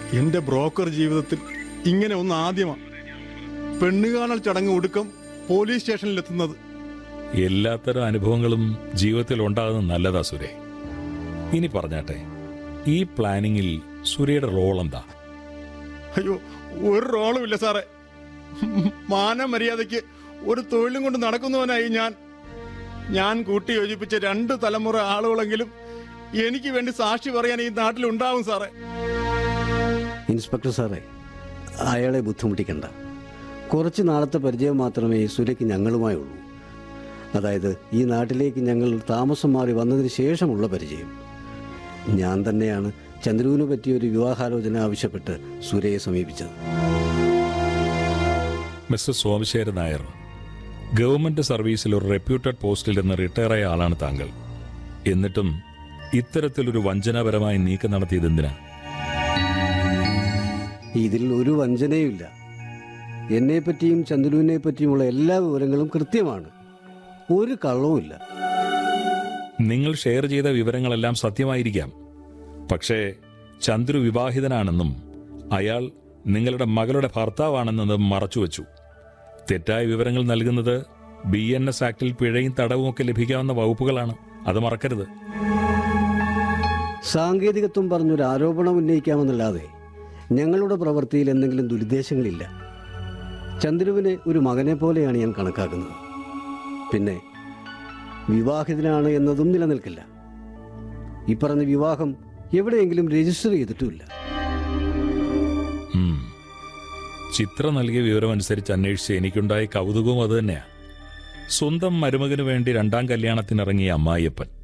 എന്റെ ബ്രോക്കർ ജീവിതത്തിൽ ഇങ്ങനെ ഒന്ന് ആദ്യമാ പെണ്ണുകാണൽ ചടങ്ങ് ഒടുക്കം പോലീസ് സ്റ്റേഷനിലെത്തുന്നത് എല്ലാത്തരം അനുഭവങ്ങളും ജീവിതത്തിൽ ഉണ്ടാകുന്നത് നല്ലതാ സുരേ ഇനി പറഞ്ഞാട്ടെ ഈ പ്ലാനിങ്ങിൽ സുരയുടെ റോൾ എന്താ അയ്യോ ഒരു റോളും ഇല്ല സാറേ മാന മര്യാദയ്ക്ക് ഒരു തൊഴിലും കൊണ്ട് നടക്കുന്നവനായി ഞാൻ ഞാൻ കൂട്ടി യോജിപ്പിച്ച രണ്ട് തലമുറ ആളുകളെങ്കിലും എനിക്ക് വേണ്ടി സാക്ഷി പറയാൻ ഈ നാട്ടിൽ ഉണ്ടാവും സാറേ ഇൻസ്പെക്ടർ സാറേ അയാളെ ബുദ്ധിമുട്ടിക്കണ്ട കുറച്ച് നാളത്തെ പരിചയം മാത്രമേ സുരയ്ക്ക് ഞങ്ങളുമായുള്ളൂ അതായത് ഈ നാട്ടിലേക്ക് ഞങ്ങൾ താമസം മാറി വന്നതിന് ശേഷമുള്ള പരിചയം ഞാൻ തന്നെയാണ് ചന്ദ്രുവിനെ പറ്റിയ ഒരു വിവാഹാലോചന ആവശ്യപ്പെട്ട് സുരയെ സമീപിച്ചത് മിസ്റ്റർ സോമശേരൻ നായർ ഗവൺമെന്റ് സർവീസിൽ ഒരു റെപ്യൂട്ടഡ് പോസ്റ്റിൽ നിന്ന് റിട്ടയറായ ആളാണ് താങ്കൾ എന്നിട്ടും ഇത്തരത്തിലൊരു വഞ്ചനാപരമായ നീക്കം നടത്തിയത് എന്തിനാ ഇതിൽ ഒരു വഞ്ചനയുമില്ല എന്നെപ്പറ്റിയും ചന്ദ്രുവിനെ പറ്റിയുമുള്ള എല്ലാ വിവരങ്ങളും കൃത്യമാണ് ഒരു കള്ളവുമില്ല നിങ്ങൾ ഷെയർ ചെയ്ത വിവരങ്ങളെല്ലാം സത്യമായിരിക്കാം പക്ഷേ ചന്ദ്രു വിവാഹിതനാണെന്നും അയാൾ നിങ്ങളുടെ മകളുടെ ഭർത്താവാണെന്നതും മറച്ചുവെച്ചു തെറ്റായ വിവരങ്ങൾ നൽകുന്നത് ബി എൻ എസ് ആക്ടിൽ പിഴയും തടവും ഒക്കെ ലഭിക്കാവുന്ന വകുപ്പുകളാണ് അത് മറക്കരുത് സാങ്കേതികത്വം പറഞ്ഞൊരു ആരോപണം ഉന്നയിക്കാമെന്നല്ലാതെ ഞങ്ങളുടെ പ്രവൃത്തിയിൽ എന്തെങ്കിലും ദുരുദ്ദേശങ്ങളില്ല ചന്ദ്രുവിനെ ഒരു മകനെ പോലെയാണ് ഞാൻ കണക്കാക്കുന്നത് പിന്നെ വിവാഹിതനാണ് എന്നതും നിലനിൽക്കില്ല ഈ പറഞ്ഞ വിവാഹം എവിടെയെങ്കിലും രജിസ്റ്റർ ചെയ്തിട്ടുമില്ല ഉം. ചിത്ര നൽകിയ വിവരം അനുസരിച്ച് അന്വേഷിച്ച് എനിക്കുണ്ടായ കൗതുകവും അതുതന്നെയാ സ്വന്തം മരുമകന് വേണ്ടി രണ്ടാം കല്യാണത്തിനിറങ്ങിയ അമ്മായിയപ്പൻ